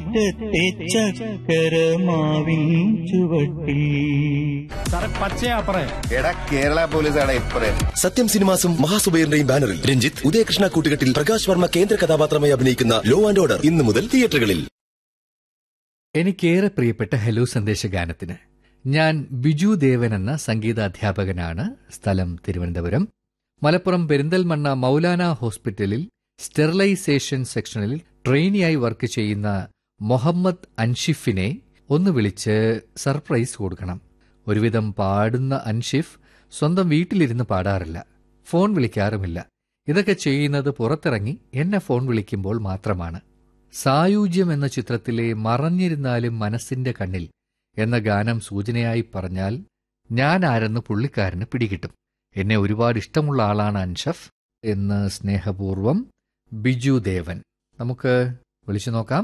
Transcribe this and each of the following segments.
മുറ്റത്തെ ചക്കരമാവിൻ ചുവട്ടിൽ സാറേ പച്ചയാ പറയ എടാ കേരള പോലീസാണ് ഇപ്പറേ സത്യം സിനിമാസും മഹാസുബൈറിന്റെയും ബാനറിൽ രഞ്ജിത്ത് ഉദയകൃഷ്ണ കൂട്ടുകെട്ടിൽ പ്രകാശ് വർമ്മ കേന്ദ്ര കഥാപാത്രമായി അഭിനയിക്കുന്ന ലോ ആൻഡ് ഓർഡർ ഇന്നു മുതൽ തിയേറ്ററുകളിൽ എനിക്കേറെ പ്രിയപ്പെട്ട ഹലോ സന്ദേശ ഗാനത്തിന് ഞാൻ ബിജു ദേവൻ എന്ന സംഗീതാധ്യാപകനാണ് സ്ഥലം തിരുവനന്തപുരം മലപ്പുറം പെരിന്തൽമണ്ണ മൗലാന ഹോസ്പിറ്റലിൽ സ്റ്റെറിലൈസേഷൻ സെക്ഷനിൽ ട്രെയിനിയായി വർക്ക് ചെയ്യുന്ന മുഹമ്മദ് അൻഷിഫിനെ ഒന്ന് വിളിച്ച് സർപ്രൈസ് കൊടുക്കണം ഒരുവിധം പാടുന്ന അൻഷിഫ് സ്വന്തം വീട്ടിലിരുന്ന് പാടാറില്ല ഫോൺ വിളിക്കാറുമില്ല ഇതൊക്കെ ചെയ്യുന്നത് പുറത്തിറങ്ങി എന്നെ ഫോൺ വിളിക്കുമ്പോൾ മാത്രമാണ് സായൂജ്യം എന്ന ചിത്രത്തിലെ മറഞ്ഞിരുന്നാലും മനസ്സിന്റെ കണ്ണിൽ എന്ന ഗാനം സൂചനയായി പറഞ്ഞാൽ ഞാൻ ആരെന്ന് പുള്ളിക്കാരന് പിടികിട്ടും എന്നെ ഒരുപാട് ഇഷ്ടമുള്ള ആളാണ് അൻഷഫ് എന്ന് സ്നേഹപൂർവം ബിജു ദേവൻ നമുക്ക് വിളിച്ചു നോക്കാം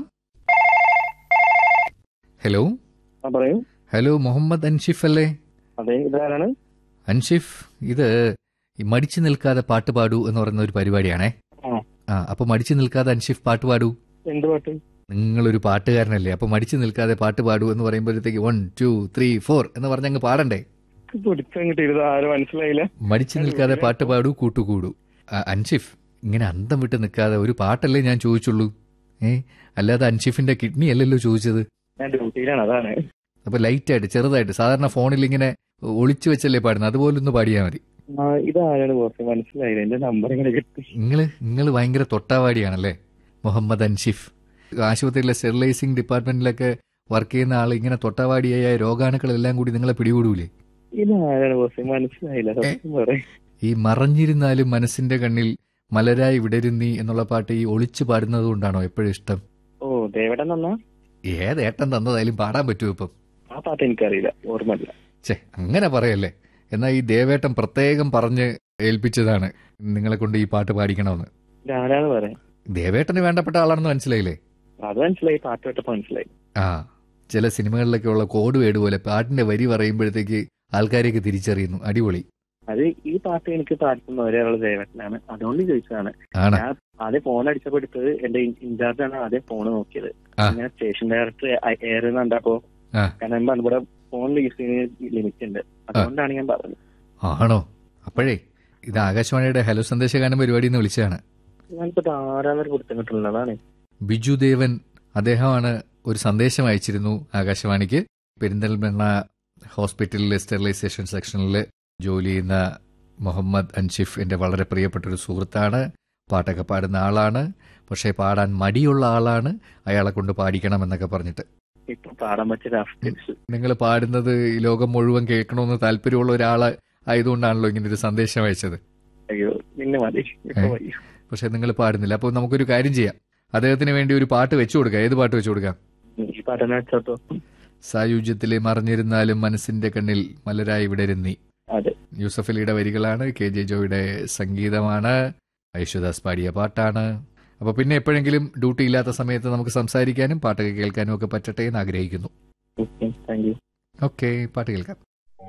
ഹലോ ആ പറയൂ ഹലോ മുഹമ്മദ് അൻഷിഫ് അല്ലേ അതെ ഇതാരാണ് അൻഷിഫ് ഇത് ഈ മടിച്ചു നിൽക്കാതെ പാട്ട് പാടൂ എന്ന് പറയുന്ന ഒരു പരിപാടിയാണേ ആ. ആ അപ്പൊ മടിച്ചു നിൽക്കാതെ അൻഷിഫ് പാട്ട് പാടൂ എന്ത് പാട്ട് നിങ്ങളൊരു പാട്ടുകാരനല്ലേ അപ്പൊ മടിച്ചു നിൽക്കാതെ പാട്ട് പാടൂ എന്ന് പറയുമ്പോഴത്തേക്ക് വൺ ടു ത്രീ ഫോർ എന്ന് പറഞ്ഞങ്ങ് പാടണ്ടേ പിടിച്ചങ്ങോട്ട് ഇരുന്ന് ആരും മനസ്സിലായില്ല മടിച്ചു നിൽക്കാതെ പാട്ട് പാടൂ കൂട്ടുകൂടൂ ആ, അൻഷിഫ് ഇങ്ങനെ അന്തം വിട്ട് നിൽക്കാതെ ഒരു പാട്ടല്ലേ ഞാൻ ചോദിച്ചുള്ളൂ ഏ അല്ലാതെ അൻഷിഫിന്റെ കിഡ്നി അല്ലല്ലോ ചോദിച്ചത് ഞാൻ ഡ്യൂട്ടിയിലാണ് അതാണ് അപ്പൊ ലൈറ്റായിട്ട് ചെറുതായിട്ട് സാധാരണ ഫോണിൽ ഇങ്ങനെ ഒളിച്ചു വെച്ചല്ലേ പാടുന്നത് അതുപോലെ ഒന്ന് പാടിയാൽ മതി ആ ഇതാരാണ് ബോസ് മനസ്സിലായില്ല എന്റെ നമ്പർ ഇങ്ങനെ കിട്ടി നിങ്ങള് നിങ്ങൾ ഭയങ്കര തൊട്ടാവാടിയാണല്ലേ മുഹമ്മദ് അൻഷിഫ് ആശുപത്രിയിലെ സ്റ്റെറിലൈസിംഗ് ഡിപ്പാർട്ട്മെന്റിലൊക്കെ വർക്ക് ചെയ്യുന്ന ആൾ ഇങ്ങനെ തൊട്ടാവാടിയായ രോഗാണുക്കളെല്ലാം കൂടി നിങ്ങളെ പിടികൂടൂലേ ഇതാരാണ് ബോസ് മനസ്സിലായില്ല സത്യം പറയും ഈ മറഞ്ഞിരുന്നാലും മനസ്സിന്റെ കണ്ണിൽ മലരായി വിടരുന്നി എന്നുള്ള പാട്ട് ഈ ഒളിച്ചു പാടുന്നത് കൊണ്ടാണോ എപ്പോഴും ഇഷ്ടം ഓ ദേവടൻ തന്നാ ഏതേട്ടൻ തന്നതായാലും പാടാൻ പറ്റുമോ ഇപ്പം ആ പാട്ട് എനിക്കറിയില്ല ഓർമ്മയില്ല ഛേ അങ്ങനെ പറയല്ലേ എന്നാൽ ഈ ദേവേട്ടൻ പ്രത്യേകം പറഞ്ഞ് ഏൽപ്പിച്ചതാണ് നിങ്ങളെ കൊണ്ട് ഈ പാട്ട് പാടിക്കണമെന്ന് ഇതാരാന്ന് പറയാം ദേവേട്ടന് വേണ്ടപ്പെട്ട ആളാണെന്ന് മനസ്സിലായില്ലേ അത് മനസ്സിലായി പാട്ട് കേട്ടപ്പോ മനസ്സിലായി ആ ചില സിനിമകളിലൊക്കെ ഉള്ള കോഡ് വേഡ് പോലെ പാട്ടിന്റെ വരി പറയുമ്പോഴത്തേക്ക് ആൾക്കാരെയൊക്കെ തിരിച്ചറിയുന്നു അടിപൊളി അത് ഈ പാട്ട് എനിക്ക് പാടുന്ന ഒരാള് ദേവട്ടനാണ് അതുകൊണ്ട് ചോദിച്ചതാണ് ആണ് ഞാൻ ആദ്യം ഫോൺ അടിച്ചപ്പോ എടുത്തത് എന്റെ ഇൻചാർജ് ആണ് ആദ്യം ഫോൺ നോക്കിയത് ആ. ഞാൻ സ്റ്റേഷൻ ഡയറക്ടർ എയർ കണ്ടപ്പോ ആ. കാരണം ഇവിടെ ഫോണിൽ യൂസ് ചെയ്യുന്ന ലിമിറ്റ് ഉണ്ട് അതുകൊണ്ടാണ് ഞാൻ പറഞ്ഞത് ആണോ അപ്പോഴേ ഇത് ആകാശവാണിയുടെ ഹലോ സന്ദേശഗാനം പരിപാടി എന്ന് വിളിച്ചതാണ് ഞാനിപ്പോ ധാരാളം കൊടുത്തിട്ടുള്ളതാണ് ബിജു ദേവൻ അദ്ദേഹമാണ് ഒരു സന്ദേശം അയച്ചിരുന്നു ആകാശവാണിക്ക് പെരിന്തൽമണ്ണ ഹോസ്പിറ്റലിലെ സ്റ്റെറിലൈസേഷൻ സെക്ഷനിൽ ജോലി ചെയ്യുന്ന മുഹമ്മദ് അൻഷിഫ് എൻ്റെ വളരെ പ്രിയപ്പെട്ട ഒരു സുഹൃത്താണ് പാട്ടൊക്കെ പാടുന്ന ആളാണ് പക്ഷേ പാടാൻ മടിയുള്ള ആളാണ് അയാളെ കൊണ്ട് പാടിക്കണം എന്നൊക്കെ പറഞ്ഞിട്ട് ഇപ്പൊ പാടാൻ പറ്റിയ അവസ്ഥ നിങ്ങൾ പാടുന്നത് ഈ ലോകം മുഴുവൻ കേൾക്കണമെന്ന് താല്പര്യമുള്ള ഒരാൾ ആയതുകൊണ്ടാണല്ലോ ഇങ്ങനെ ഒരു സന്ദേശം അയച്ചത് അയ്യോ നിന്നെ മതി ഇപ്പൊ ഏ? മതി പക്ഷെ നിങ്ങൾ പാടുന്നില്ല അപ്പോൾ നമുക്കൊരു കാര്യം ചെയ്യാം അദ്ദേഹത്തിന് വേണ്ടി ഒരു പാട്ട് വെച്ചു കൊടുക്കാം ഏത് പാട്ട് വെച്ചു കൊടുക്കാം ഈ പാട്ടെന്ന് വെച്ചോട്ടോ സായുജ്യത്തിലെ മറിഞ്ഞിരുന്നാലും മനസ്സിന്റെ കണ്ണിൽ മലരായി വിടരുന്നി അതെ യൂസഫ് അലിയുടെ വരികളാണ് കെ ജെ ജോയുടെ സംഗീതമാണ് യേശുദാസ് പാടിയ പാട്ടാണ് അപ്പൊ പിന്നെ എപ്പോഴെങ്കിലും ഡ്യൂട്ടി ഇല്ലാത്ത സമയത്ത് നമുക്ക് സംസാരിക്കാനും പാട്ടൊക്കെ കേൾക്കാനും ഒക്കെ പറ്റട്ടെ എന്ന് ആഗ്രഹിക്കുന്നു താങ്ക് യു ഓക്കെ പാട്ട് കേൾക്കാം